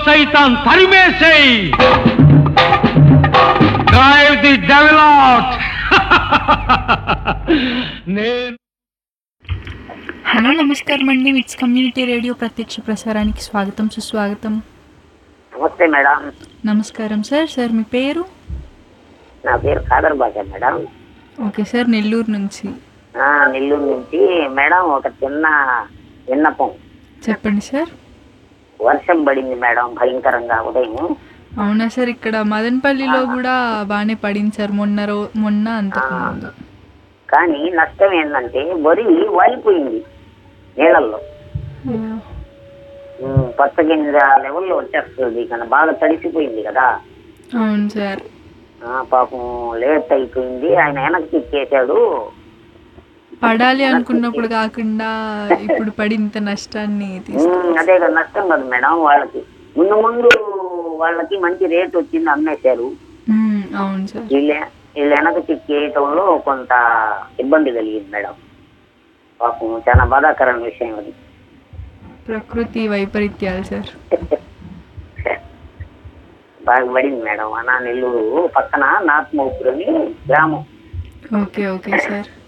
సైతం తరిమేసేయ్ drive the devil out నేను హలో నమస్కారం అండి విట్స్ కమ్యూనిటీ రేడియో ప్రత్యక్ష ప్రసారానికి స్వాగతం సుస్వాగతం నమస్తే మేడం నమస్కారం సార్ సార్ మీ పేరు నా పేరు Khader Basha madam okay sir Nellore నుంచి ఆ, నెల్లూరు నుంచి మేడం ఒక చిన్న విన్నపం చెప్పండి సార్ వర్షం పడింది మేడం భయంకరంగా ఉదయం అవునా సార్ ఇక్కడ మదనపల్లిలో కూడా బాగానే పడింది సార్ మొన్న రో మొన్న అంతకు ముందు కానీ నష్టం ఏంటంటే వరి వాలిపోయింది నీళ్ళల్లో అయ్యో. ఉమ్, పచ్చ గింజ లెవెల్లో వచ్చేస్తుంది కానీ బాగా తడిసిపోయింది కదా అవును సార్ ఆ, పాపం లేట్ అయిపోయింది ఆయన వెనక్కి తిప్పేశాడు పడాలి అనుకున్నప్పుడు కాకుండా ఇప్పుడు పడి ఇంత నష్టాన్ని తీసు ఉమ్, అదే కదా నష్టం కదా మేడం వాళ్ళకి ముందు ముందు వాళ్ళకి మంచి రేట్ వచ్చింది అమ్మేశారు మ్మ్, అవును సార్ వీళ్ళ వీళ్ళు వెనక చిక్కేయటంలో కొంత ఇబ్బంది కలిగింది మేడం పాపం చాలా బాధాకరమైన విషయం అది ప్రకృతి వైపరీత్యాలు సార్ బాగా పడింది మేడం అనా నెల్లూరు పక్కన నార్త్ మౌపూర్ అని గ్రామం ఓకే ఓకే సార్